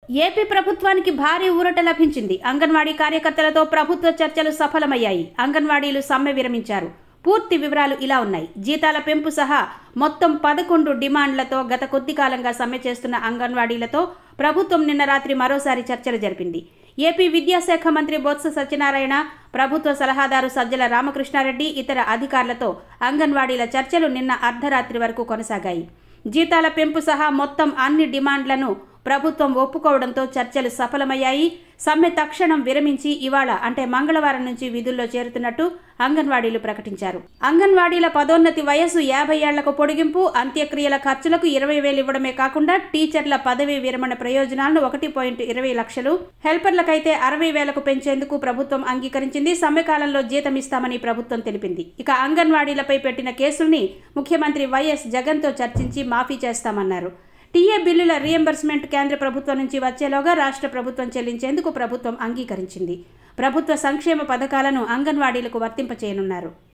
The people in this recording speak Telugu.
ఏపీ ప్రభుత్వానికి భారీ ఊరట లభించింది అంగన్వాడీ కార్యకర్తలతో ప్రభుత్వ చర్చలు సఫలమయ్యాయి అంగన్వాడీలు సమ్మె విరమించారు పూర్తి వివరాలు ఇలా ఉన్నాయి జీతాల పెంపు సహా మొత్తం పదకొండు డిమాండ్లతో గత కొద్ది కాలంగా సమ్మె చేస్తున్న అంగన్వాడీలతో ప్రభుత్వం నిన్న రాత్రి మరోసారి చర్చలు జరిపింది ఏపీ విద్యాశాఖ మంత్రి బొత్స సత్యనారాయణ ప్రభుత్వ సలహాదారు సజ్జల రామకృష్ణారెడ్డి ఇతర అధికారులతో అంగన్వాడీల చర్చలు నిన్న అర్ధరాత్రి వరకు కొనసాగాయి జీతాల పెంపు సహా మొత్తం అన్ని డిమాండ్లను ప్రభుత్వం ఒప్పుకోవడంతో చర్చలు సఫలమయ్యాయి సమ్మె తక్షణం విరమించి ఇవాళ అంటే మంగళవారం నుంచి విధుల్లో చేరుతున్నట్టు అంగన్వాడీలు ప్రకటించారు అంగన్వాడీల పదోన్నతి వయస్సు యాభై ఏళ్లకు పొడిగింపు అంత్యక్రియల ఖర్చులకు ఇరవై వేలు ఇవ్వడమే కాకుండా టీచర్ల పదవీ విరమణ ప్రయోజనాలను ఒకటి పాయింట్ ఇరవై లక్షలు హెల్పర్లకైతే అరవై వేలకు పెంచేందుకు ప్రభుత్వం అంగీకరించింది సమ్మె కాలంలో జీతం ఇస్తామని ప్రభుత్వం తెలిపింది ఇక అంగన్వాడీలపై పెట్టిన కేసుల్ని ముఖ్యమంత్రి వైఎస్ జగన్తో చర్చించి మాఫీ చేస్తామన్నారు టీఏ బిల్లుల రీఎంబర్స్మెంట్ కేంద్ర ప్రభుత్వం నుంచి వచ్చేలోగా రాష్ట్ర ప్రభుత్వం చెల్లించేందుకు ప్రభుత్వం అంగీకరించింది ప్రభుత్వ సంక్షేమ పథకాలను అంగన్వాడీలకు వర్తింపచేయనున్నారు